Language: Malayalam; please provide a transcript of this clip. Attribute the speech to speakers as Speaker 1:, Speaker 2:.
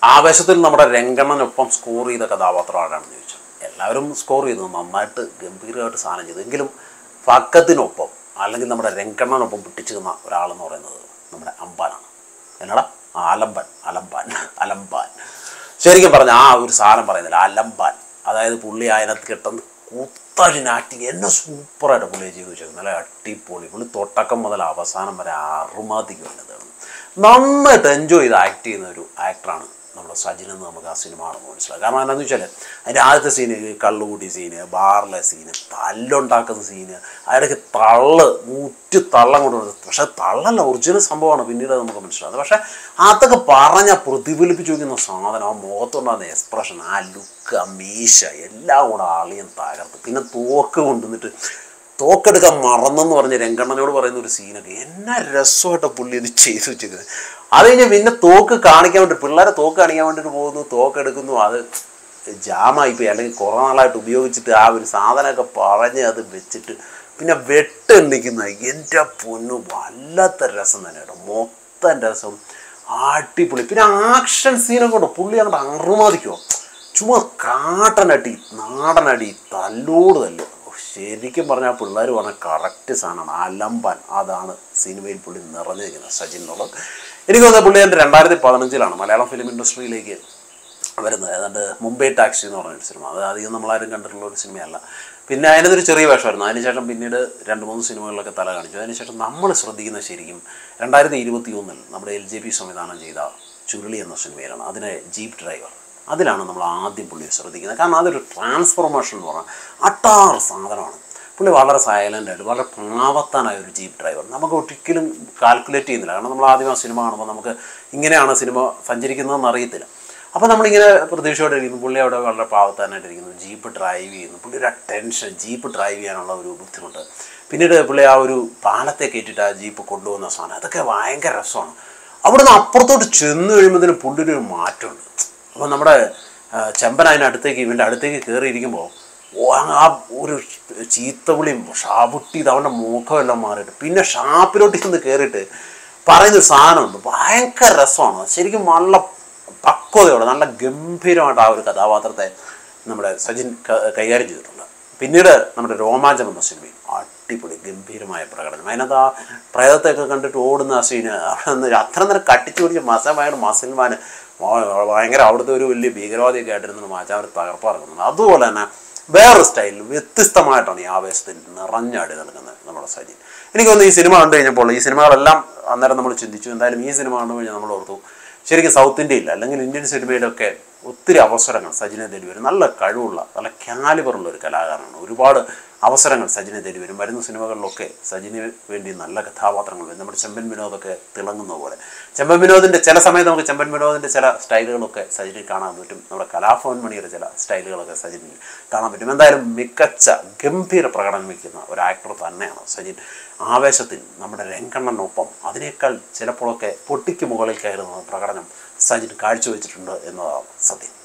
Speaker 1: ആവേശത്തിൽ നമ്മുടെ രംഗണ്ണനൊപ്പം സ്കോർ ചെയ്ത കഥാപാത്രം ആരാണെന്ന് ചോദിച്ചു എല്ലാവരും സ്കോർ ചെയ്തു നന്നായിട്ട് ഗംഭീരമായിട്ട് സാധനം ചെയ്തു എങ്കിലും ഫക്കത്തിനൊപ്പം അല്ലെങ്കിൽ നമ്മുടെ രംഗണ്ണനൊപ്പം പിടിച്ചു നിന്ന ഒരാളെന്ന് പറയുന്നത് നമ്മുടെ അമ്പാനാണ് എന്നടാ ആ അലമ്പാൻ അലമ്പാൻ അലമ്പാൻ ശരിക്കും പറഞ്ഞ ആ ഒരു സാധനം പറയുന്നില്ല അലമ്പാൻ അതായത് പുള്ളി അതിനകത്ത് കിട്ടുന്ന കുത്തഴിന് ആക്ടിങ് എന്നെ സൂപ്പറായിട്ട് പുള്ളി ചെയ്ത് വെച്ചേക്കുന്നത് നല്ല അടിപൊളി പുള്ളി തൊട്ടക്കം മുതൽ അവസാനം വരെ അറുമാതിക്ക് വേണ്ടതാണ് നന്നായിട്ട് എൻജോയ് ചെയ്ത് ആക്ട് ചെയ്യുന്ന ഒരു ആക്ടറാണ് നമ്മുടെ സജിൻ എന്ന് നമുക്ക് ആ സിനിമ ആണെന്ന് മനസ്സിലാക്കാം കാരണം എന്താണെന്ന് വെച്ചാൽ അതിൻ്റെ ആദ്യത്തെ സീന് കള്ളുകൂടി സീന് ബാറിലെ സീന് തല്ലുണ്ടാക്കുന്ന സീന് അതിടയ്ക്ക് തള്ള് നൂറ്റി തള്ളം കൊണ്ടുവരുന്നത് പക്ഷേ തള്ളല്ല ഒറിജിനൽ സംഭവമാണ് പിന്നീട് നമുക്ക് മനസ്സിലാകുന്നത് പക്ഷേ അതൊക്കെ പറഞ്ഞാൽ പ്രതിഫലിപ്പിച്ച് വയ്ക്കുന്ന സാധനം ആ മുഖത്തുണ്ടാകുന്ന എക്സ്പ്രഷൻ ആ ലുക്ക് ആ മീശ എല്ലാം കൂടെ ആളിയും തകർത്ത് പിന്നെ തോക്ക് കൊണ്ടുവന്നിട്ട് തോക്കെടുക്കാൻ മറന്നെന്ന് പറഞ്ഞ് രംഗണ്ണനോട് പറയുന്ന ഒരു സീനൊക്കെ എന്നാ രസമായിട്ട് പുള്ളി ഇത് ചെയ്തു വെച്ചിരിക്കുന്നത് അത് കഴിഞ്ഞ് പിന്നെ തോക്ക് കാണിക്കാൻ വേണ്ടി പിള്ളേരെ തോക്ക് കാണിക്കാൻ വേണ്ടിയിട്ട് പോകുന്നു തോക്കെടുക്കുന്നു അത് ജാമായിപ്പോയി അല്ലെങ്കിൽ കുറേ നാളായിട്ട് ഉപയോഗിച്ചിട്ട് ആ ഒരു സാധനമൊക്കെ പറഞ്ഞ് അത് വെച്ചിട്ട് പിന്നെ വെട്ടെണ്ണിക്കുന്ന എൻ്റെ പൊന്നു വല്ലാത്ത രസം തന്നെ കേട്ടോ മൊത്തം രസം അടിപൊളി പിന്നെ ആക്ഷൻ സീനൊക്കെ ഉണ്ടോ പുള്ളി അങ്ങോട്ട് അറുമാതിക്കോ ചുമ്മാ കാട്ടനടി നാടനടി തല്ലോട് തല്ലു ശരിക്കും പറഞ്ഞാൽ പിള്ളേർ പറഞ്ഞ കറക്റ്റ് സാധനമാണ് അലമ്പാൻ അതാണ് സിനിമയിൽ പുള്ളി നിറഞ്ഞിരിക്കുന്നത് സച്ചിൻ എന്നുള്ളത് എനിക്ക് തോന്നുന്നത് പുള്ളി എൻ്റെ രണ്ടായിരത്തി പതിനഞ്ചിലാണ് മലയാളം ഫിലിം ഇൻഡസ്ട്രിയിലേക്ക് വരുന്നത് ഏതാണ്ട് മുംബൈ ടാക്സി എന്ന് പറഞ്ഞൊരു സിനിമ അത് അധികം നമ്മളാരും കണ്ടിട്ടുള്ള ഒരു സിനിമയല്ല പിന്നെ അതിനകത്തൊരു ചെറിയ വേഷമായിരുന്നു അതിനുശേഷം പിന്നീട് രണ്ട് മൂന്ന് സിനിമകളിലൊക്കെ തല കാണിച്ചു അതിനുശേഷം നമ്മൾ ശ്രദ്ധിക്കുന്ന ശരിക്കും രണ്ടായിരത്തി ഇരുപത്തി ഒന്നിൽ നമ്മുടെ എൽ ജെ പി സംവിധാനം ചെയ്ത ചുരുളി എന്ന സിനിമയിലാണ് അതിനെ ജീപ്പ് ഡ്രൈവർ അതിലാണ് നമ്മൾ ആദ്യം പുള്ളിയെ ശ്രദ്ധിക്കുന്നത് കാരണം അതൊരു ട്രാൻസ്ഫോർമേഷൻ എന്ന് പറഞ്ഞാൽ അട്ടാർ സാധനമാണ് പുള്ളി വളരെ സൈലൻ്റ് ആയിട്ട് വളരെ പാവത്താനായ ഒരു ജീപ്പ് ഡ്രൈവർ നമുക്ക് ഒരിക്കലും കാൽക്കുലേറ്റ് ചെയ്യുന്നില്ല കാരണം നമ്മൾ ആദ്യം ആ സിനിമ കാണുമ്പോൾ നമുക്ക് ഇങ്ങനെയാണ് സിനിമ സഞ്ചരിക്കുന്നതെന്ന് അറിയത്തില്ല അപ്പോൾ നമ്മളിങ്ങനെ പ്രതീക്ഷയോടെ ഇരിക്കുന്നു പുള്ളി അവിടെ വളരെ പാവത്താനായിട്ട് ഇരിക്കുന്നു ജീപ്പ് ഡ്രൈവ് ചെയ്യുന്നു പുള്ളി ഒരു ടെൻഷൻ ജീപ്പ് ഡ്രൈവ് ചെയ്യാനുള്ള ഒരു ബുദ്ധിമുട്ട് പിന്നീട് പുള്ളി ആ ഒരു പാലത്തെ കയറ്റിയിട്ട് ആ ജീപ്പ് കൊണ്ടുപോകുന്ന സാധനം അതൊക്കെ ഭയങ്കര രസമാണ് അവിടുന്ന് അപ്പുറത്തോട്ട് ചെന്ന് കഴിയുമ്പോഴത്തേനും പുള്ളിയുടെ ഒരു മാറ്റമുണ്ട് അപ്പോൾ നമ്മുടെ ആ, ചെമ്പൻ അതിനടുത്തേക്ക് ഇവൻ്റെ അടുത്തേക്ക് കയറിയിരിക്കുമ്പോൾ ഓ ആ ഒരു ചീത്തവിളിയും ഷാബുട്ടി ഇത് അവൻ്റെ മുഖമെല്ലാം മാറിയിട്ട് പിന്നെ ഷാപ്പിലോട്ട് ചെന്ന് കയറിയിട്ട് പറയുന്നൊരു സാധനമുണ്ട് ഭയങ്കര രസമാണ് ശരിക്കും നല്ല പക്വതയോടെ നല്ല ഗംഭീരമായിട്ട് ആ ഒരു കഥാപാത്രത്തെ നമ്മുടെ സജിൻ ക- കൈകാര്യം ചെയ്തിട്ടുണ്ട് പിന്നീട് നമ്മുടെ രോമാഞ്ചം എന്ന സിനിമയും അടിപൊളി ഗംഭീരമായ പ്രകടനം അതിനകത്ത് ആ പ്രേതത്തെയൊക്കെ കണ്ടിട്ട് ഓടുന്ന ആ സീന് അവിടെ നിന്ന് അത്ര നേരം കട്ടിച്ചു പിടിച്ച് മസമായാണ് മസൽമാൻ ഭയങ്കര അവിടുത്തെ ഒരു വലിയ ഭീകരവാദിയൊക്കെ ആയിട്ടിരുന്നു മാച്ചാൻ തകർപ്പിറങ്ങുന്നത് അതുപോലെ തന്നെ വേറൊരു സ്റ്റൈലിൽ വ്യത്യസ്തമായിട്ടാണ് ഈ ആവേശത്തിൽ നിറഞ്ഞാടി നൽകുന്നത് നമ്മുടെ സജിൻ എനിക്ക് തോന്നുന്നു ഈ സിനിമ കണ്ടു കഴിഞ്ഞപ്പോൾ ഈ സിനിമകളെല്ലാം അന്നേരം നമ്മൾ ചിന്തിച്ചു എന്തായാലും ഈ സിനിമ കണ്ടു കഴിഞ്ഞാൽ നമ്മൾ ഓർത്തു ശരിക്കും സൗത്ത് ഇന്ത്യയിൽ അല്ലെങ്കിൽ ഇന്ത്യൻ സിനിമയിലൊക്കെ ഒത്തിരി അവസരങ്ങൾ സജിനെ തേടി വരും നല്ല കഴിവുള്ള നല്ല കാലിബറുള്ള ഒരു കലാകാരനാണ് ഒരുപാട് അവസരങ്ങൾ സജിനെ തേടി വരും വരുന്ന സിനിമകളിലൊക്കെ സജിന് വേണ്ടി നല്ല കഥാപാത്രങ്ങൾ വരും നമ്മുടെ ചെമ്പൻ വിനോദൊക്കെ തിളങ്ങുന്ന പോലെ ചെമ്പൻ വിനോദിൻ്റെ ചില സമയത്ത് നമുക്ക് ചെമ്പൻ വിനോദിൻ്റെ ചില സ്റ്റൈലുകളൊക്കെ സജിനിൽ കാണാൻ പറ്റും നമ്മുടെ കലാഭവൻ മണിയുടെ ചില സ്റ്റൈലുകളൊക്കെ സജിനിൽ കാണാൻ പറ്റും എന്തായാലും മികച്ച ഗംഭീര പ്രകടനം വയ്ക്കുന്ന ഒരു ആക്ടർ തന്നെയാണ് സജിൻ ആവേശത്തിൽ നമ്മുടെ രംഗണ്ണനൊപ്പം അതിനേക്കാൾ ചിലപ്പോഴൊക്കെ പൊട്ടിക്ക് മുകളിൽ കയറുന്ന പ്രകടനം സജിൻ കാഴ്ചവെച്ചിട്ടുണ്ട് എന്നതാണ് സത്യം